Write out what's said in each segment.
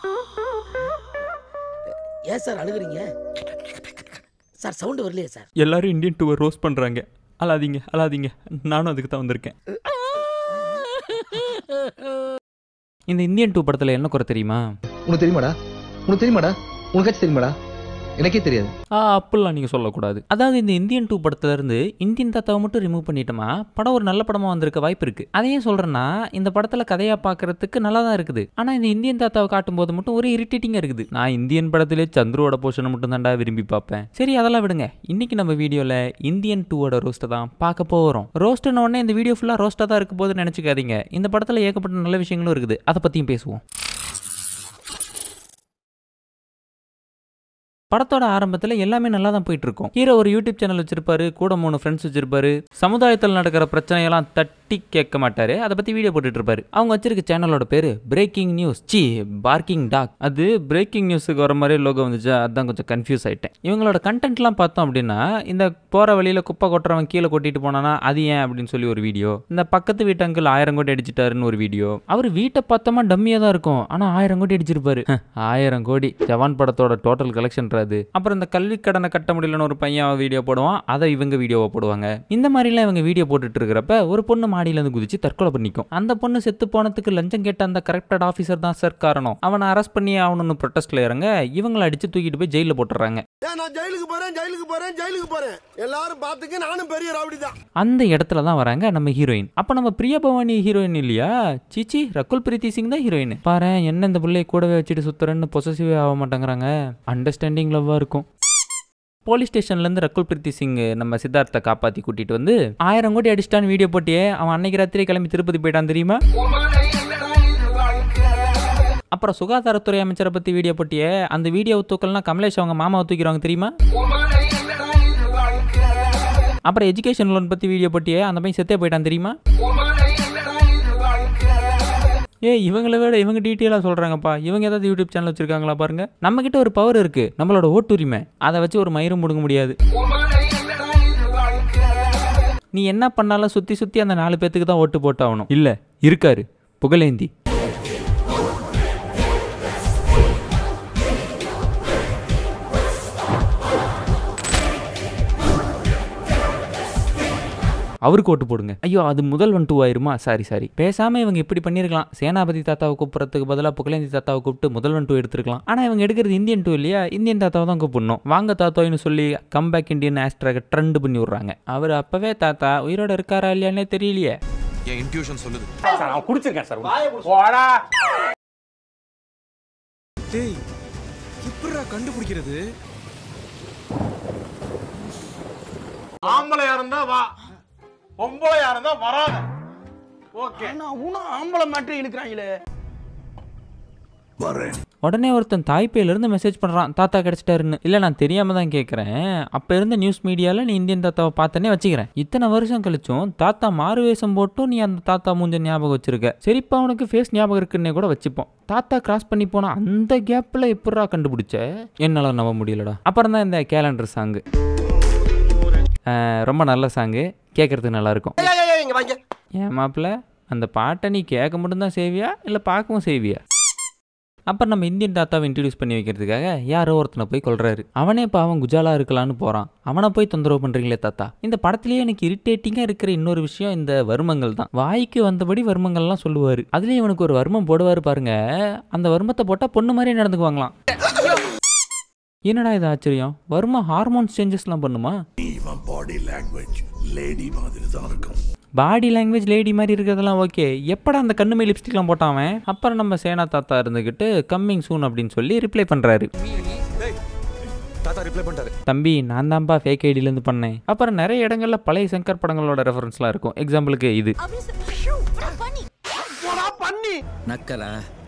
ஏன் சார் அழுகுறீங்க sir sound வரலையே சார் எல்லாரும் இந்தியன் டூவை ரோஸ்ட் பண்ணுறாங்க அழாதீங்க அழாதீங்க நானும் அதுக்கு தான் வந்திருக்கேன் இந்த இந்தியன் டூ படத்தில் என்ன குறை தெரியுமா உனக்கு தெரியுமாடா உனக்கு தெரியுமாடா உனக்காச்சும் தெரியுமாடா எனக்கே தெரியாது ஆ அப்படிலாம் நீங்கள் சொல்லக்கூடாது அதாவது இந்த இந்தியன் டூ படத்துல இருந்து இந்தியன் தாத்தாவை மட்டும் ரிமூவ் பண்ணிட்டோமா படம் ஒரு நல்ல படமாக வந்திருக்க வாய்ப்பு இருக்குது அதையும் சொல்கிறேன்னா இந்த படத்தில் கதையாக பார்க்கறதுக்கு நல்லா தான் இருக்குது ஆனால் இந்த இந்தியன் தாத்தாவை காட்டும்போது மட்டும் ஒரு இரிட்டேட்டிங்காக இருக்குது நான் இந்தியன் படத்திலே சந்துருவோட போர்ஷனை மட்டும் தாண்டா விரும்பி பார்ப்பேன் சரி அதெல்லாம் விடுங்க இன்னைக்கு நம்ம வீடியோவில் இந்தியன் டூவோட ரோஸ்ட்டை தான் பார்க்க போகிறோம் ரோஸ்ட்னு உடனே இந்த வீடியோ ஃபுல்லாக ரோஸ்ட்டாக தான் இருக்க போதுன்னு நினச்சிக்காதீங்க இந்த படத்தில் ஏகப்பட்ட நல்ல விஷயங்களும் இருக்குது அதை பற்றியும் பேசுவோம் படத்தோட ஆரம்பத்தில் எல்லாமே நல்லா தான் போயிட்டு இருக்கும் ஹீரோ ஒரு யூடியூப் சேனல் வச்சிருப்பாரு கூட மூணு ஃப்ரெண்ட்ஸ் வச்சிருப்பாரு சமுதாயத்தில் நடக்கிற பிரச்சனையெல்லாம் தட்டி கேட்க மாட்டாரு அதை பத்தி வீடியோ போட்டுட்டு இருப்பாரு அவங்க வச்சிருக்க சேனலோட பேரு breaking news C barking dog அது பிரேக்கிங் நியூஸுக்கு வர மாதிரி லோகோ வந்துச்சு அதான் கொஞ்சம் கன்ஃபியூஸ் ஆயிட்டேன் இவங்களோட கண்டென்ட்லாம் பார்த்தோம் அப்படின்னா இந்த போற வழியில குப்பை கொட்டுறவன் கீழே கொட்டிட்டு போனானா அது ஏன் அப்படின்னு சொல்லி ஒரு வீடியோ இந்த பக்கத்து வீட்டு அங்கிள் ஆயிரம் கோடி அடிச்சிட்டாருன்னு ஒரு வீடியோ அவர் வீட்டை பார்த்தோமா டம்மியா தான் இருக்கும் ஆனா ஆயிரம் கோடி அடிச்சிருப்பாரு ஹ, ஆயிரம் கோடி ஜவான் படத்தோட டோட்டல் கலெக்ஷன் அது அப்புறம் இந்த கல்வி கடனை கட்ட முடியலன்னு ஒரு பையன் வீடியோ போடுவான் அதை இவங்க வீடியோவை போடுவாங்க இந்த மாதிரிலாம் இவங்க வீடியோ போட்டுட்டு இருக்கிறப்ப ஒரு பொண்ணு மாடியில இருந்து குதிச்சு தற்கொலை பண்ணிக்கும் அந்த பொண்ணு செத்து போனதுக்கு லஞ்சம் கேட்ட அந்த கரெக்டட் ஆஃபீஸர் தான் சார் காரணம் அவனை அரெஸ்ட் பண்ணி ஆகணும்னு ப்ரொட்டஸ்ட்ல இறங்க இவங்களை அடிச்சு தூக்கிட்டு போய் ஜெயில போட்டுறாங்க ஏன் நான் ஜெயிலுக்கு போறேன் ஜெயிலுக்கு போறேன் ஜெயிலுக்கு போறேன் எல்லாரும் பாத்துக்க நானும் பெரிய ரவுடி தான் அந்த இடத்துல தான் வராங்க நம்ம ஹீரோயின் அப்ப நம்ம பிரியா பவானி ஹீரோயின் இல்லையா சீச்சி ரகுல் பிரீத்தி சிங் தான் ஹீரோயின் பாரு என்ன இந்த பிள்ளைய கூடவே வச்சுட்டு சுத்துறேன்னு பொசசிவே ஆக மாட்டேங்கிறாங்க அண்டர்ஸ்டாண்டிங் லவ்வா இருக்கும் போலீஸ் ஸ்டேஷன்லேருந்து ரகுல் பிரீத்தி சிங் நம்ம சித்தார்த்தை காப்பாற்றி கூட்டிட்டு வந்து ஆயிரம் கோடி அடிச்சிட்டான்னு வீடியோ போட்டியே அவன் அன்னைக்கு ராத்திரி கிளம்பி திருப்பதி போயிட்டான் தெரியுமா அப்புறம் சுகாதாரத்துறை அமைச்சரை பற்றி வீடியோ போட்டியே அந்த வீடியோ தூக்கல்னா கமலேஷ் அவங்க மாமாவை தூக்கிடுவாங்க தெரியுமா அப்புறம் எஜுகேஷன் லோன் பற்றி வீடியோ போட்டியே அந்த பையன் செத்தே போயிட்டான் தெரியுமா ஏ இவங்களை விட இவங்க டீட்டெயிலாக சொல்கிறாங்கப்பா இவங்க ஏதாவது யூடியூப் சேனல் வச்சுருக்காங்களா பாருங்க நம்மக்கிட்ட ஒரு பவர் இருக்குது நம்மளோட ஓட்டுரிமை அதை வச்சு ஒரு மயிரும் முடுங்க முடியாது நீ என்ன பண்ணாலும் சுற்றி சுற்றி அந்த நாலு பேத்துக்கு தான் ஓட்டு போட்டாகணும் இல்லை இருக்காரு புகழேந்தி அவருக்கு ஓட்டு போடுங்க ஐயோ அது முதல் ஒன் டூ ஆயிருமா சாரி சாரி பேசாம இவங்க இப்படி பண்ணிருக்கலாம் சேனாபதி தாத்தாவை கூப்பிடுறதுக்கு பதிலாக புகழேந்தி தாத்தாவை கூப்பிட்டு முதல் ஒன் டூ எடுத்துருக்கலாம் ஆனா இவங்க எடுக்கிறது இந்தியன் டூ இல்லையா இந்தியன் தாத்தாவை தான் கூப்பிடணும் வாங்க தாத்தான்னு சொல்லி கம்பேக் இந்தியன் ஆஸ்ட்ராக ட்ரெண்ட் பண்ணி விடுறாங்க அவர் அப்பவே தாத்தா உயிரோட இருக்காரா இல்லையானே தெரியலையே என் இன்ட்யூஷன் சொல்லுது டேய் எப்படிடா கண்டுபிடிக்கிறது ஆம்பளையா இருந்தா வா பொம்பளையா இருந்தா வராத ஓகே ஆம்பளை மாற்றி இழுக்கிறாங்களே உடனே ஒருத்தன் தாய்ப்பேலேருந்து மெசேஜ் பண்ணுறான் தாத்தா கிடச்சிட்டாருன்னு இல்லை நான் தெரியாமல் தான் கேட்குறேன் அப்போ இருந்த நியூஸ் மீடியாவில் நீ இந்தியன் தாத்தாவை பார்த்தனே வச்சுக்கிறேன் இத்தனை வருஷம் கழிச்சும் தாத்தா மாறு வேஷம் போட்டும் நீ அந்த தாத்தா மூஞ்ச ஞாபகம் வச்சிருக்க சரிப்பா உனக்கு ஃபேஸ் ஞாபகம் இருக்குன்னே கூட வச்சுப்போம் தாத்தா கிராஸ் பண்ணி போனா அந்த கேப்பில் எப்படிடா கண்டுபிடிச்ச என்னால் நம்ப முடியலடா அப்புறம் தான் இந்த கேலண்டர் சாங்கு ரொம்ப நல்ல சாங்கு கேட்குறதுக்கு நல்லாயிருக்கும் இங்க வாங்க ஏன் மாப்பிள்ள அந்த பாட்டை நீ கேட்க மட்டும்தான் செய்வியா இல்லை பார்க்கவும் செய்வியா அப்புறம் நம்ம இந்தியன் தாத்தாவை இன்ட்ரடியூஸ் பண்ணி வைக்கிறதுக்காக யாரோ ஒருத்தனை போய் கொல்றாரு அவனே பாவம் குஜாலா இருக்கலான்னு போகிறான் அவனை போய் தொந்தரவு பண்ணுறீங்களே தாத்தா இந்த படத்துலேயே எனக்கு இரிட்டேட்டிங்காக இருக்கிற இன்னொரு விஷயம் இந்த வர்மங்கள் தான் வாய்க்கு வந்தபடி வர்மங்கள்லாம் சொல்லுவார் அதுலேயும் இவனுக்கு ஒரு வர்மம் போடுவார் பாருங்க அந்த வர்மத்தை போட்டால் பொண்ணு மாதிரியே நடந்துக்குவாங்களாம் என்னடா இது ஆச்சரியம் வர்மா ஹார்மோன்ஸ் சேஞ்சஸ்லாம் பண்ணுமா பாடி லாங்குவேஜ் லேடி மாதிரி இருக்கிறதெல்லாம் ஓகே எப்படா அந்த கண்ணுமே லிப்ஸ்டிக்லாம் போட்டான் அவன் அப்புறம் நம்ம சேனா தாத்தா இருந்துக்கிட்டு கம்மிங் சூன் அப்படின்னு சொல்லி ரிப்ளை பண்ணுறாரு டேய் தாத்தா ரிப்ளை பண்ணிட்டாரு தம்பி நான் தான்ப்பா ஃபேக் ஐடியிலேருந்து பண்ணேன் அப்புறம் நிறைய இடங்கள்ல பழைய சங்கர் படங்களோட ரெஃபரன்ஸ்லாம் இருக்கும் எக்ஸாம்பிளுக்கு இது நக்கலா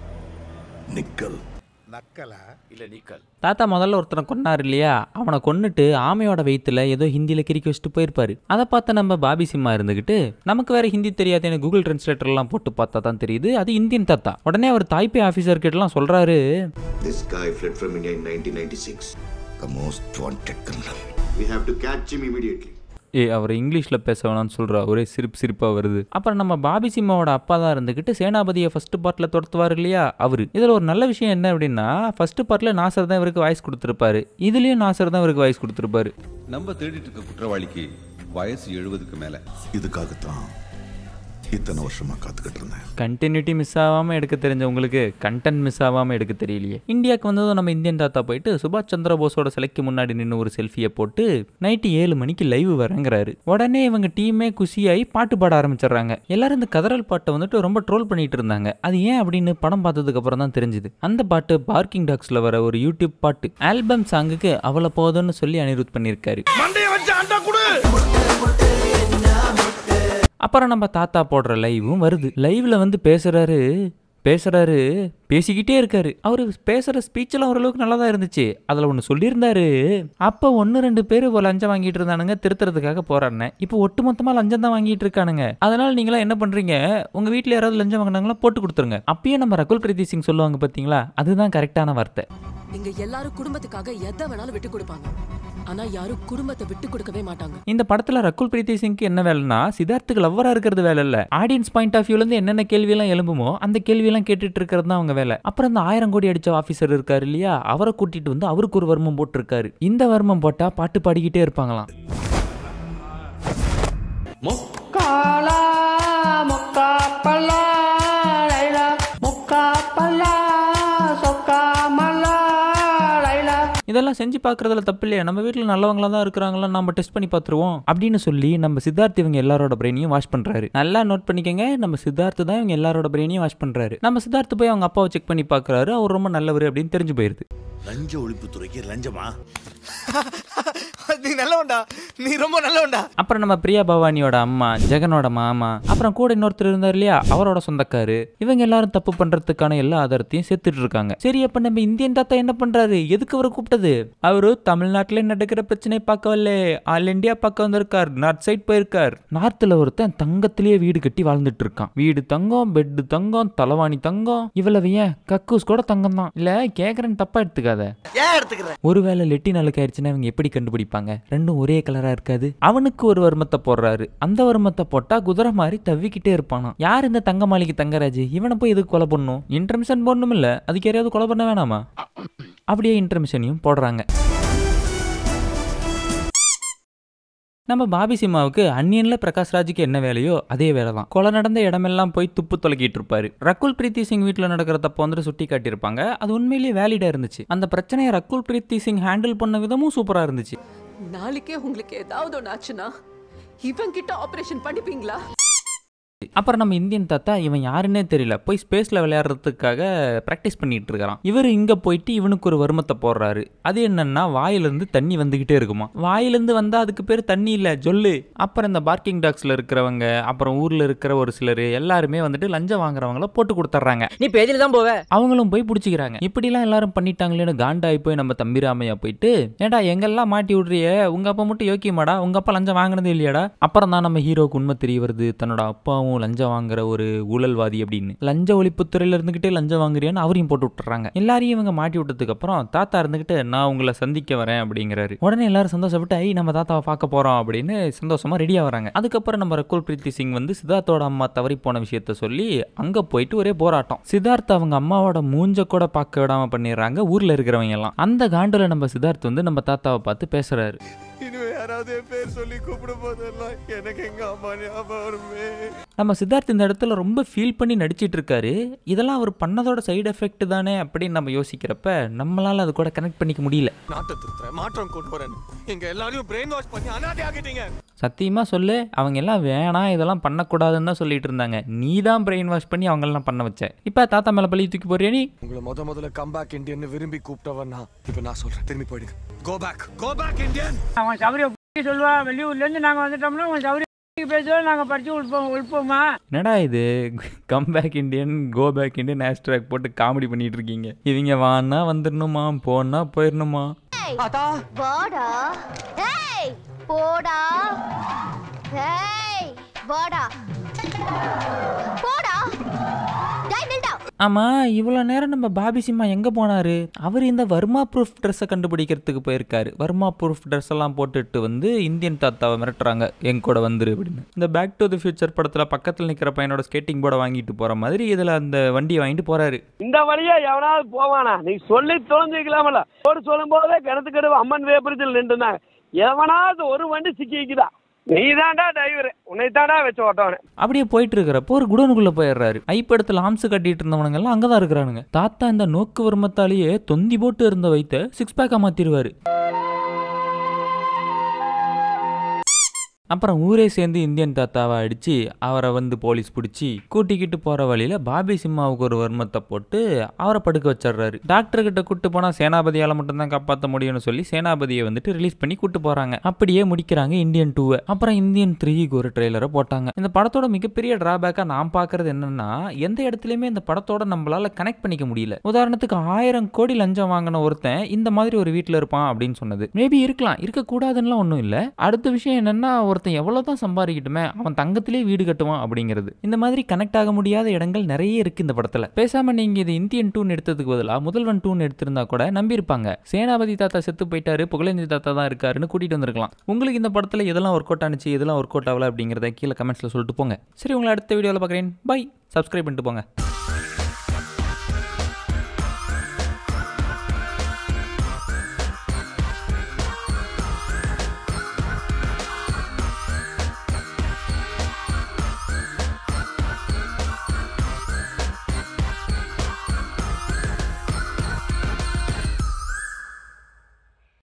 தாத்தா முதல்ல ஒருத்தனை கொன்னார் இல்லையா அவனை கொன்னுட்டு ஆமையோட வயித்துல ஏதோ ஹிந்தியில் கிறுக்கி வச்சுட்டு போயிருப்பாரு அதை பார்த்து நம்ம பாபி சிம்மா இருந்துக்கிட்டு நமக்கு வேற ஹிந்தி தெரியாதுன்னு கூகுள் டிரான்ஸ்லேட்டர்லாம் போட்டு பார்த்தா தான் தெரியுது அது இந்தியன் தாத்தா உடனே அவர் தாய்பே ஆஃபீஸர் கிட்டலாம் சொல்றாரு This guy fled from India in 1996. The most wanted criminal. We have to catch him immediately. ஏ அவர் இங்கிலீஷில் பேச வேணாம்னு சொல்கிறா ஒரே சிரிப்பு சிரிப்பாக வருது அப்புறம் நம்ம பாபி சிம்மாவோட அப்பா தான் இருந்துக்கிட்டு சேனாபதியை ஃபர்ஸ்ட் பார்ட்டில் துரத்துவார் இல்லையா அவர் இதில் ஒரு நல்ல விஷயம் என்ன அப்படின்னா ஃபர்ஸ்ட் பார்ட்டில் நாசர் தான் இவருக்கு வாய்ஸ் கொடுத்துருப்பாரு இதுலேயும் நாசர் தான் இவருக்கு வாய்ஸ் கொடுத்துருப்பாரு நம்ம தேடிட்டு இருக்க குற்றவாளிக்கு வயசு எழுபதுக்கு மேல இதுக்காகத்தான் இத்தனை வருஷமா காத்துக்கிட்டு இருந்தேன் கண்டினியூட்டி மிஸ் ஆகாமல் எடுக்க தெரிஞ்ச உங்களுக்கு கண்டென்ட் மிஸ் ஆகாமல் எடுக்க தெரியலையே இந்தியாவுக்கு வந்ததும் நம்ம இந்தியன் தாத்தா போயிட்டு சுபாஷ் சந்திர போஸோட சிலைக்கு முன்னாடி நின்று ஒரு செல்ஃபியை போட்டு நைட்டு ஏழு மணிக்கு லைவ் வரங்கிறாரு உடனே இவங்க டீமே குஷியாகி பாட்டு பாட ஆரம்பிச்சிடுறாங்க எல்லாரும் இந்த கதறல் பாட்டை வந்துட்டு ரொம்ப ட்ரோல் பண்ணிட்டு இருந்தாங்க அது ஏன் அப்படின்னு படம் பார்த்ததுக்கு அப்புறம் தான் தெரிஞ்சுது அந்த பாட்டு பார்க்கிங் டாக்ஸில் வர ஒரு யூடியூப் பாட்டு ஆல்பம் சாங்குக்கு அவ்வளோ போதும்னு சொல்லி அனிருத் பண்ணியிருக்காரு மண்டைய வச்சு அண்டா குடு அப்புறம் நம்ம தாத்தா போடுற லைவும் வருது லைவ்ல வந்து பேசுறாரு பேசுறாரு பேசிக்கிட்டே இருக்காரு அவர் பேசுற ஸ்பீச்செல்லாம் ஓரளவுக்கு நல்லா தான் இருந்துச்சு அதில் ஒன்று சொல்லியிருந்தாரு அப்போ ஒன்று ரெண்டு பேர் ஒரு லஞ்சம் வாங்கிட்டு இருந்தானுங்க திருத்துறதுக்காக போறாருன்னு இப்போ ஒட்டுமொத்தமாக லஞ்சம் தான் வாங்கிட்டு இருக்கானுங்க அதனால நீங்களாம் என்ன பண்றீங்க உங்க வீட்டில் யாராவது லஞ்சம் வாங்கினாங்களா போட்டு கொடுத்துருங்க அப்பயே நம்ம ரகுல் பிரீத்தி சிங் சொல்லுவாங்க பார்த்தீங்களா அதுதான் கரெக்டான வார்த்தை இங்க எல்லாரும் குடும்பத்துக்காக எதை வேணாலும் விட்டு கொடுப்பாங்க ஆனா யாரும் குடும்பத்தை விட்டு கொடுக்கவே மாட்டாங்க இந்த படத்துல ரகுல் பிரீத்தி சிங்க்கு என்ன வேலைன்னா சித்தார்த்துக்கு லவ்வரா இருக்கிறது வேலை இல்ல ஆடியன்ஸ் பாயிண்ட் ஆஃப் வியூல இருந்து என்னென்ன கேள்வி எல்லாம் எழும்புமோ அந்த கேள்வி எல்லாம் கேட்டுட்டு இருக்கிறது தான் அவங்க வேலை அப்புறம் இந்த ஆயிரம் கோடி அடிச்ச ஆபீசர் இருக்காரு இல்லையா அவரை கூட்டிட்டு வந்து அவருக்கு ஒரு வர்மம் போட்டிருக்காரு இந்த வர்மம் போட்டா பாட்டு பாடிக்கிட்டே இருப்பாங்களாம் இதெல்லாம் செஞ்சு பார்க்கறதுல தப்பு இல்லையா நம்ம வீட்டில் நல்லவங்களா தான் இருக்கிறாங்களா நம்ம டெஸ்ட் பண்ணி பார்த்துருவோம் அப்படின்னு சொல்லி நம்ம சித்தார்த் இவங்க எல்லாரோட பிரெயினையும் வாஷ் பண்றாரு நல்லா நோட் பண்ணிக்கங்க நம்ம சித்தார்த் தான் இவங்க எல்லாரோட பிரெயினையும் வாஷ் பண்றாரு நம்ம சித்தார்த் போய் அவங்க அப்பாவை செக் பண்ணி பார்க்கறாரு அவர் ரொம்ப நல்லவர் அப்படின்னு தெரிஞ்சு போயிருது லஞ்ச ஒழிப்புத்துறைக்கு லஞ்சமா நீ நல்லவன்டா நீ ரொம்ப நல்லவன்டா அப்புறம் நம்ம பிரியா பவானியோட அம்மா ஜெகனோட மாமா அப்புறம் கூட இன்னொருத்தர் இருந்தார் இல்லையா அவரோட சொந்தக்காரு இவங்க எல்லாரும் தப்பு பண்றதுக்கான எல்லா ஆதாரத்தையும் சேர்த்துட்டு இருக்காங்க சரி அப்ப நம்ம இந்தியன் தாத்தா என்ன பண்றாரு எதுக்கு அவரை கூப்பிட்டது அவரு தமிழ்நாட்டுல நடக்கிற பிரச்சனை பார்க்க வரல ஆல் இந்தியா பார்க்க வந்திருக்கார் நார்த் சைட் போயிருக்கார் நார்த்ல ஒருத்தன் தங்கத்திலேயே வீடு கட்டி வாழ்ந்துட்டு இருக்கான் வீடு தங்கம் பெட் தங்கம் தலைவாணி தங்கம் இவ்வளவு ஏன் கக்கூஸ் கூட தங்கம் தான் இல்ல கேக்குறேன்னு தப்பா எடுத்துக்காத ஏன் எடுத்துக்கிறேன் ஒருவேளை லெட்டின் அழுக்கு ஆயிடுச்சுன்னா இவங்க எப்படி கண்டுபிடிப்பாங்க ரெண்டும் ஒரே கலரா இருக்காது அவனுக்கு ஒரு வர்மத்தை போடுறாரு அந்த வர்மத்தை போட்டா குதிரை மாதிரி தவிக்கிட்டே இருப்பானா யார் இந்த தங்க மாளிகை தங்கராஜ் இவனை போய் எதுக்கு கொலை பண்ணும் இன்டர்மிஷன் போடணும் இல்ல அதுக்கு யாரையாவது கொலை பண்ண வேணாமா அப்படியே இன்டர்மிஷனையும் போடுறாங்க நம்ம பாபி சிம்மாவுக்கு அன்னியன்ல பிரகாஷ் ராஜுக்கு என்ன வேலையோ அதே வேலை தான் கொலை நடந்த இடமெல்லாம் போய் துப்பு தொலைக்கிட்டு இருப்பாரு ரகுல் பிரீத்தி சிங் வீட்டில் நடக்கிற தப்ப வந்துட்டு சுட்டி காட்டியிருப்பாங்க அது உண்மையிலேயே வேலிடா இருந்துச்சு அந்த பிரச்சனையை ரகுல் பிரீத்தி சிங் ஹேண்டில் பண்ண விதமும் சூப்பரா இருந்துச்சு நாளைக்கே உங்களுக்கு ஏதாவது ஒன்று ஆச்சுன்னா இவன் கிட்ட ஆபரேஷன் பண்ணிப்பீங்களா அப்புறம் நம்ம இந்தியன் தாத்தா இவன் யாருன்னே தெரியல போய் ஸ்பேஸ்ல விளையாடுறதுக்காக ப்ராக்டிஸ் பண்ணிட்டு இருக்கிறான் இவர் இங்க போயிட்டு இவனுக்கு ஒரு வருமத்தை போடுறாரு அது என்னன்னா வாயிலிருந்து தண்ணி வந்துகிட்டே இருக்குமா வாயிலிருந்து வந்தா அதுக்கு பேர் தண்ணி இல்ல ஜொல்லு அப்புறம் இந்த பார்க்கிங் டாக்ஸ்ல இருக்கிறவங்க அப்புறம் ஊர்ல இருக்கிற ஒரு சிலர் எல்லாருமே வந்துட்டு லஞ்சம் வாங்குறவங்கள போட்டு கொடுத்துட்றாங்க நீ பேதில தான் போவ அவங்களும் போய் பிடிச்சிக்கிறாங்க இப்படிலாம் எல்லாரும் பண்ணிட்டாங்களேன்னு காண்டாகி போய் நம்ம தம்பிராமையா போயிட்டு ஏடா எங்கெல்லாம் மாட்டி விடுறிய உங்க அப்பா மட்டும் யோக்கியமாடா உங்க அப்பா லஞ்சம் வாங்கினதே இல்லையாடா அப்புறம் தான் நம்ம ஹீரோக்கு உண்மை தெரிய வருது தன்னோட அப்பாவும் லஞ்சம் வாங்குற ஒரு ஊழல்வாதி அப்படின்னு லஞ்ச ஒழிப்புத்துறையில இருந்துகிட்டே லஞ்சம் வாங்குறியான்னு அவரையும் போட்டு விட்டுறாங்க எல்லாரையும் இவங்க மாட்டி விட்டதுக்கு அப்புறம் தாத்தா இருந்துகிட்டு நான் உங்களை சந்திக்க வரேன் அப்படிங்கிறாரு உடனே எல்லாரும் சந்தோஷப்பட்டு ஐ நம்ம தாத்தாவை பார்க்க போறோம் அப்படின்னு சந்தோஷமா ரெடியா வராங்க அதுக்கப்புறம் நம்ம ரகுல் பிரீத்தி சிங் வந்து சித்தார்த்தோட அம்மா தவறி போன விஷயத்த சொல்லி அங்க போயிட்டு ஒரே போராட்டம் சித்தார்த் அவங்க அம்மாவோட மூஞ்ச கூட பார்க்க விடாம பண்ணிடுறாங்க ஊர்ல இருக்கிறவங்க எல்லாம் அந்த காண்டுல நம்ம சித்தார்த் வந்து நம்ம தாத்தாவை பார்த்து பேசுறாரு இனிமே யாராவது என் பேர் சொல்லி கூப்பிடும் போதெல்லாம் எனக்கு எங்க அம்மா ஞாபகம் வருமே நம்ம சித்தார்த் இந்த இடத்துல ரொம்ப ஃபீல் பண்ணி நடிச்சிட்டு இருக்காரு இதெல்லாம் அவர் பண்ணதோட சைடு எஃபெக்ட் தானே அப்படின்னு நம்ம யோசிக்கிறப்ப நம்மளால அது கூட கனெக்ட் பண்ணிக்க முடியல நாட்டை திருத்துறேன் மாற்றம் கொண்டு வரேன் எங்க எல்லாரையும் பிரெயின் வாஷ் பண்ணி அனாதை ஆக்கிட்டீங்க சத்தியமா சொல்லு அவங்க எல்லாம் வேணாம் இதெல்லாம் பண்ணக்கூடாதுன்னு தான் சொல்லிட்டு இருந்தாங்க நீ தான் பிரெயின் வாஷ் பண்ணி அவங்கெல்லாம் பண்ண வச்ச இப்போ தாத்தா மேல பழி தூக்கி போறியா நீ உங்களை முத முதல்ல கம்பேக் இந்தியன் விரும்பி கூப்பிட்டவன் நான் இப்ப நான் சொல்றேன் திரும்பி போயிடுங்க go back go back Indian அவன் சௌரிய சொல்லுவா வெளியூர்லேருந்து நாங்கள் வந்துட்டோம்னா அவன் சௌரிய பேசுவோம் நாங்கள் படித்து உழுப்போம் உழுப்போமா என்னடா இது come back Indian go back Indian hashtag போட்டு காமெடி பண்ணிட்டு இருக்கீங்க இவங்க வான்னா வந்துடணுமா போனா போயிடணுமா வாடா ஏய் போடா ஏய் வாடா போடா டேய் நில்டா ஆமா இவ்வளோ நேரம் நம்ம பாபி சிம்மா எங்க போனாரு அவர் இந்த வர்மா ப்ரூஃப் ட்ரெஸ்ஸை கண்டுபிடிக்கிறதுக்கு போயிருக்காரு வர்மா ப்ரூஃப் ட்ரெஸ் எல்லாம் போட்டுட்டு வந்து இந்தியன் தாத்தாவை மிரட்டுறாங்க என் கூட வந்துரு அப்படின்னு இந்த பேக் டு தி ஃபியூச்சர் படத்துல பக்கத்தில் நிக்கிற பையனோட ஸ்கேட்டிங் போர்டை வாங்கிட்டு போற மாதிரி இதுல அந்த வண்டியை வாங்கிட்டு போறாரு இந்த வழியா எவனாவது போவானா நீ சொல்லி தொலைஞ்சிக்கலாமல ஒரு சொல்லும் போதே கிணத்துக்கடுவு அம்மன் வேப்பரிச்சல் நின்றுனாங்க எவனாவது ஒரு வண்டி சிக்கிக்குதா நீ தாண்டா டிரைவர் உன்னை தாண்டா வச்சு ஓட்டவனே அப்படியே போயிட்டு இருக்கிறப்போ ஒரு குடோனுக்குள்ள போயிடுறாரு ஐப்படத்துல ஆம்ஸ் கட்டிட்டு இருந்தவனுங்க எல்லாம் அங்கதான் இருக்கிறானுங்க தாத்தா இந்த நோக்கு வர்மத்தாலேயே தொந்தி போட்டு இருந்த வைத்த சிக்ஸ் பேக்கா மாத்திருவாரு அப்புறம் ஊரே சேர்ந்து இந்தியன் தாத்தாவை அடிச்சு அவரை வந்து போலீஸ் பிடிச்சி கூட்டிக்கிட்டு போற வழியில பாபி சிம்மாவுக்கு ஒரு வர்மத்தை போட்டு அவரை படுக்க வச்சிடுறாரு டாக்டர் கிட்ட கூட்டு போனா சேனாபதியால மட்டும்தான் காப்பாற்ற முடியும்னு சொல்லி சேனாபதியை வந்துட்டு ரிலீஸ் பண்ணி கூட்டு போறாங்க அப்படியே முடிக்கிறாங்க இந்தியன் டூவை அப்புறம் இந்தியன் த்ரீக்கு ஒரு ட்ரெய்லரை போட்டாங்க இந்த படத்தோட மிகப்பெரிய டிராபேக்கா நான் பாக்குறது என்னன்னா எந்த இடத்துலயுமே இந்த படத்தோட நம்மளால கனெக்ட் பண்ணிக்க முடியல உதாரணத்துக்கு ஆயிரம் கோடி லஞ்சம் வாங்கின ஒருத்தன் இந்த மாதிரி ஒரு வீட்டில் இருப்பான் அப்படின்னு சொன்னது மேபி இருக்கலாம் இருக்கக்கூடாதுன்னுலாம் ஒன்றும் இல்லை அடுத்த விஷயம் என்னன்னா ஒருத்தன் எவ்வளோதான் சம்பாதிக்கட்டுமே அவன் தங்கத்திலே வீடு கட்டுவான் அப்படிங்கிறது இந்த மாதிரி கனெக்ட் ஆக முடியாத இடங்கள் நிறைய இருக்கு இந்த படத்தில் பேசாம நீங்க இது இந்தியன் டூன் எடுத்ததுக்கு பதிலாக முதல்வன் டூன் எடுத்திருந்தா கூட நம்பியிருப்பாங்க சேனாபதி தாத்தா செத்து போயிட்டாரு புகழேந்தி தாத்தா தான் இருக்காருன்னு கூட்டிட்டு வந்திருக்கலாம் உங்களுக்கு இந்த படத்தில் எதெல்லாம் ஒர்க் அவுட் ஆனிச்சு எதெல்லாம் ஒர்க் அவுட் ஆகல அப்படிங்கிறத கீழே கமெண்ட்ஸில் சொல்லிட்டு போங்க சரி உங்களை அடுத்த வீடியோவில் பார்க்குறேன் பை சப்ஸ்கிரைப் பண்ணிட்டு போங்க